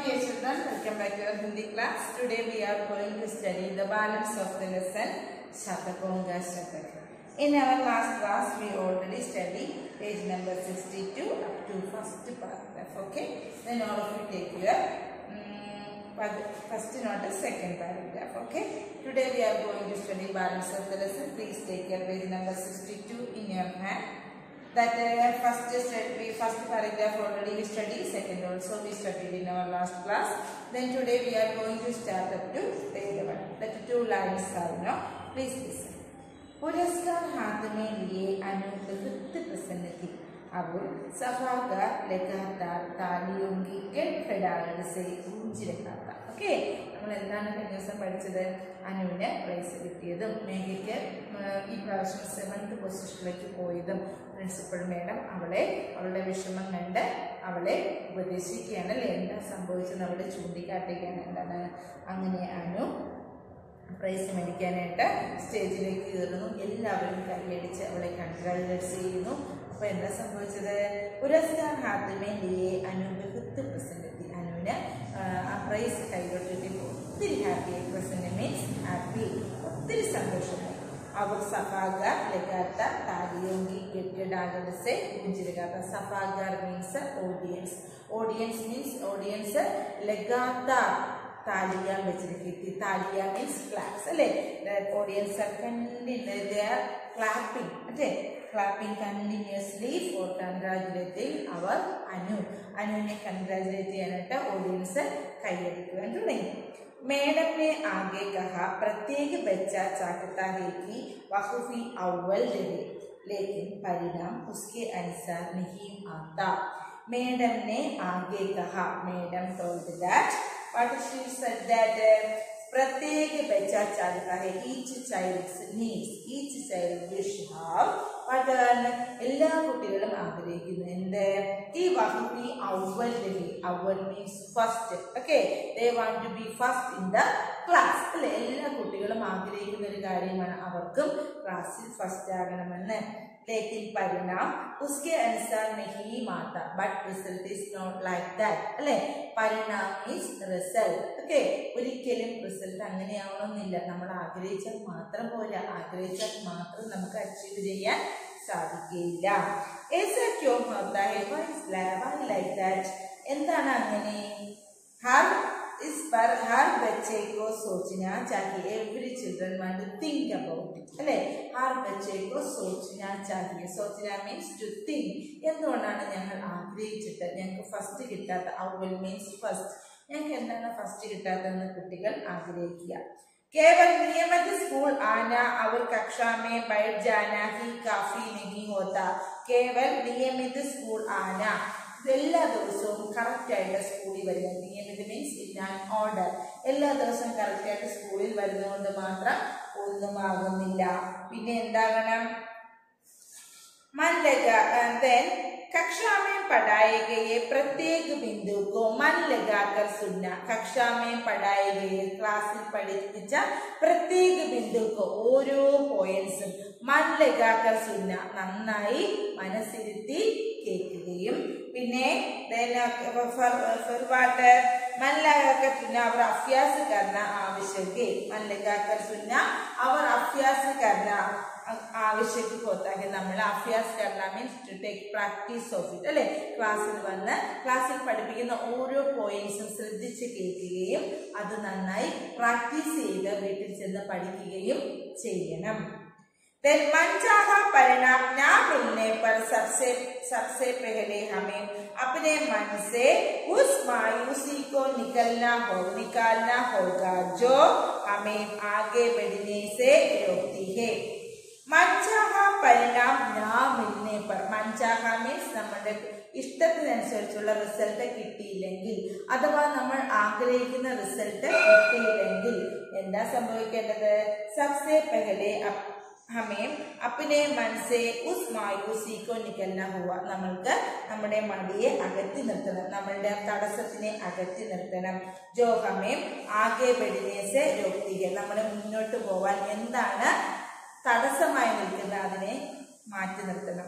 dear children, welcome back to our Hindi class. Today we are going to study the balance of the lesson Shatakonga Shatak. In our last class, we already studied page number 62 up to first paragraph. Okay, then all of you take your um, first note, second paragraph. Okay, today we are going to study balance of the lesson. Please take your page number 62 in your hand that uh, first just we first paragraph already we studied second also we studied in our last class then today we are going to start up to page one that two lines are now please listen पुरस्कार हाथ में लिए अनुग्रहित प्रसन्न थी अब सभा का लगातार तालियों की गड़गड़ाहट से गूंज रहा था ഓക്കെ നമ്മൾ എന്താണ് കഴിഞ്ഞ ദിവസം പഠിച്ചത് അനുവിന് പ്രൈസ് കിട്ടിയതും മേഘയ്ക്ക് ഈ പ്രാവശ്യം സെവൻത് പൊസിഷനിലേക്ക് പോയതും പ്രിൻസിപ്പൽ മേഡം അവളെ അവളുടെ വിഷമം കണ്ട് അവളെ ഉപദേശിക്കുകയാണ് അല്ലേ എന്താ സംഭവിച്ചത് അവളെ ചൂണ്ടിക്കാട്ടുകയാണ് എന്താണ് അങ്ങനെ അനു പ്രൈസ് മേടിക്കാനായിട്ട് സ്റ്റേജിലേക്ക് കയറുന്നു എല്ലാവരും കൈയടിച്ച് അവളെ കൺഗ്രാജുലേറ്റ് ചെയ്യുന്നു അപ്പോൾ എന്താ സംഭവിച്ചത് പുരസ്കാർ ഹാദ്യമേ ലിയെ അനു ബഹുത്ത് പ്രസന്റ് എത്തി അനുവിന് ആ പ്രൈസ് കൈകൊട്ടിട്ട് ഒത്തിരി ഹാപ്പി പ്രസന്റ് മീൻസ് ഹാപ്പി ഒത്തിരി സന്തോഷമായി അവർ സഫാഗാർ ലഗാത്ത താലിയോങ്കി ഗഡ്ഗഡാഗഡ് സെ ഗുഞ്ചിരഗാത്ത സഫാഗാർ means audience audience means audience ലഗാത്ത താലിയ വെച്ചിരിക്കും താലിയ മീൻസ് ക്ലാപ്സ് അല്ലേ audience are continue they are clapping അല്ലേ ക്ലാപ്പിംഗ് കണ്ടിന്യൂസ്ലി ഫോർ കൺഗ്രാജുലേറ്റിംഗ് അവർ അനു അനുവിനെ കൺഗ്രാജുലേറ്റ് ചെയ്യാനായിട്ട് ഓഡിയൻസ് കൈയടിക്കുവാൻ തുടങ്ങി मैडम ने आगे कहा प्रत्येक बच्चा चाहता है कि वह भी अव्वल रहे लेकिन परिणाम उसके अनुसार नहीं आता मैडम ने आगे कहा madam told that what she said that uh, प्रत्येक बच्चा चाहता है each child's needs each child wish have അതാണ് എല്ലാ കുട്ടികളും ആഗ്രഹിക്കുന്നു എന്ത് ഈ വഹുബി അവൽ അവൽ means first okay they want to be first in the class അല്ലെ എല്ലാ കുട്ടികളും ആഗ്രഹിക്കുന്ന ഒരു കാര്യമാണ് അവർക്കും ക്ലാസ്സിൽ ഫസ്റ്റ് ആകണമെന്ന് लेकिन परिणाम उसके अनुसार नहीं माता but result is not like that അല്ലെ പരിണാം ഈസ് റിസൾട്ട് ഓക്കെ ഒരിക്കലും റിസൾട്ട് അങ്ങനെയാവണമെന്നില്ല നമ്മൾ ആഗ്രഹിച്ചാൽ മാത്രം പോരാ ആഗ്രഹിച്ചാൽ മാത്രം നമുക്ക് അച്ചീവ് ചെയ്യാൻ സാധിക്കില്ല ऐसा क्यों होता है why is why like that എന്താണ് അങ്ങനെ ഹർ इस पर हर बच्चे को सोचना चाहिए every children want to think about it അല്ലേ ഹർ ബच्चे को सोचना चाहिए सोचना മീൻസ് ടു തിങ്ക് എന്തുകൊണ്ടാണ് ഞങ്ങൾ ആഗ്രഹിച്ചിട്ട് ഞങ്ങൾക്ക് ഫസ്റ്റ് കിട്ടാത്ത അവൽ മീൻസ് ഫസ്റ്റ് ഞങ്ങൾക്ക് എന്താണ് ഫസ്റ്റ് കിട്ടാത്തതെന്ന് കുട്ടികൾ ആഗ്രഹിക്കുക केवल नियमित स्कूल आना और कक्षा में बैठ जाना ही काफी नहीं होता केवल नियमित स्कूल आना എല്ലാ ദിവസവും കറക്റ്റായിട്ട് സ്കൂളിൽ വരിക നിയമിത മീൻസ് ഇൻ ആൻ ഓർഡർ എല്ലാ ദിവസവും കറക്റ്റായിട്ട് സ്കൂളിൽ വരുന്നതുകൊണ്ട് മാത്രം ഒന്നും ആകുന്നില്ല പിന്നെ എന്താകണം मन लगा देन कक्षा में पढ़ाए गए प्रत्येक बिंदु को मन लगाकर सुनना कक्षा में पढ़ाए गए ക്ലാസ്സിൽ പഠിപ്പിച്ച പ്രത്യേക ബിന്ദുക്ക് ഓരോ പോയിന്റ്സും മൻ ലഗാക്കർ സുന്ന നന്നായി മനസ്സിരുത്തി കേൾക്കുകയും പിന്നെ ഫർവാട്ട് मन लगाकर सुनना और अभ्यास करना आवश्यक है मन लगाकर सुनना और अभ्यास करना आवश्यक होता है നമ്മൾ അഭ്യാസ് കർണ means to take practice of it അല്ലെ ക്ലാസ്സിൽ വന്ന് ക്ലാസ്സിൽ പഠിപ്പിക്കുന്ന ഓരോ പോയിന്റ്സും ശ്രദ്ധിച്ച് കേൾക്കുകയും അത് നന്നായി പ്രാക്ടീസ് ചെയ്ത് വീട്ടിൽ ചെന്ന് പഠിക്കുകയും ചെയ്യണം देन मनचाहा परिणाम ना मिलने पर सबसे सबसे पहले हमें अपने मन से उस मायूसी को निकलना हो निकालना होगा जो हमें आगे बढ़ने से रोकती है മൻചാഹ പരിണാം നാ മിൽനെ പർ മൻചാഹ മീൻസ് നമ്മുടെ ഇഷ്ടത്തിനനുസരിച്ചുള്ള റിസൾട്ട് കിട്ടിയില്ലെങ്കിൽ അഥവാ നമ്മൾ ആഗ്രഹിക്കുന്ന റിസൾട്ട് കിട്ടിയില്ലെങ്കിൽ എന്താ സംഭവിക്കേണ്ടത് സബ്സെ പെഹലെ ഹമേം അപ്പിനെ മനസ്സെ ഉസ് മായൂസിക്കോ നിക്കന്ന ഹുവ നമ്മൾക്ക് നമ്മുടെ മടിയെ അകറ്റി നിർത്തണം നമ്മളുടെ തടസ്സത്തിനെ അകറ്റി നിർത്തണം ജോ ഹമേം ആകെ ബെഡിനേസെ രോക്തിക നമ്മൾ മുന്നോട്ട് പോവാൻ എന്താണ് തടസ്സമായി നിൽക്കുന്ന അതിനെ മാറ്റി നിർത്തണം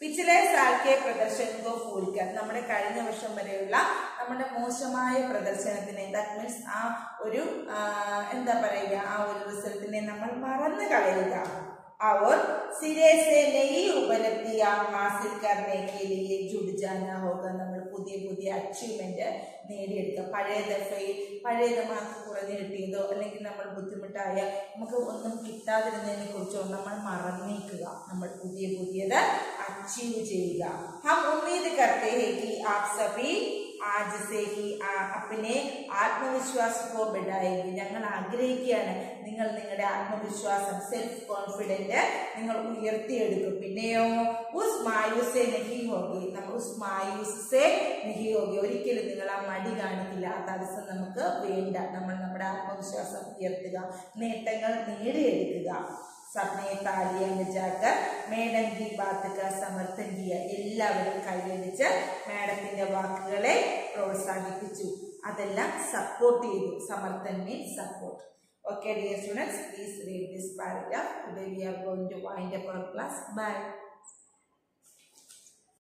പിछലെ സാൽക്കെ പ്രദർശൻ ഗോ ഫൂൽക്കർ നമ്മുടെ കഴിഞ്ഞ വർഷം വരെയുള്ള നമ്മുടെ മോശമായ പ്രദർശനത്തിനെ ദാറ്റ് മീൻസ് ആ ഒരു ആ, എന്താ പറയുക ആ ഒരു റിസൾട്ടിനെ നമ്മൾ മറന്നു കളയുക और सिरे से नई उपलब्धियां हासिल करने के लिए जुड़ जाना होगा നമ്മൾ പുതിയ പുതിയ അച്ചീവ്മെന്റ് നേടിയെടുക്കുക പഴയ ദഫയിൽ പഴയത് മാർക്ക് കുറഞ്ഞു കിട്ടിയതോ അല്ലെങ്കിൽ നമ്മൾ ബുദ്ധിമുട്ടായ നമുക്ക് ഒന്നും കിട്ടാതിരുന്നതിനെ കുറിച്ചോ നമ്മൾ മറന്നേക്കുക നമ്മൾ പുതിയ പുതിയത് അച്ചീവ് ചെയ്യുക ഹം ഉമ്മീദ് करते हैं कि आप सभी आज से ही ആ- अपने ആത്മവിശ്വാസം കോ ബിഡായെങ്കിൽ ഞങ്ങൾ ആഗ്രഹിക്കുകയാണ് നിങ്ങൾ നിങ്ങളുടെ ആത്മവിശ്വാസം സെൽഫ് കോൺഫിഡന്റ് നിങ്ങൾ ഉയർത്തിയെടുക്കും പിന്നെയോ ഉസ് മായൂസെ നഹി ഹോഗി നമ്മൾ ഉസ് മായൂസെ നഹി ഹോഗി ഒരിക്കലും നിങ്ങൾ ആ മടി കാണിക്കില്ല ആ തടസ്സം നമുക്ക് വേണ്ട നമ്മൾ നമ്മുടെ ആത്മവിശ്വാസം ഉയർത്തുക നേട്ടങ്ങൾ നേടിയെടുക്കുക സപ്നയെ താലിയ ബജാക്കർ മേഡം കി ബാത്ത് കാ സമർത്ഥൻ കിയ എല്ലാവരും കൈയടിച്ച് മാഡത്തിന്റെ വാക്കുകളെ പ്രോത്സാഹിപ്പിച്ചു അതെല്ലാം സപ്പോർട്ട് ചെയ്തു സമർത്ഥൻ means support Okay, dear students, please read this paragraph. Today we are going to wind up our class. Bye.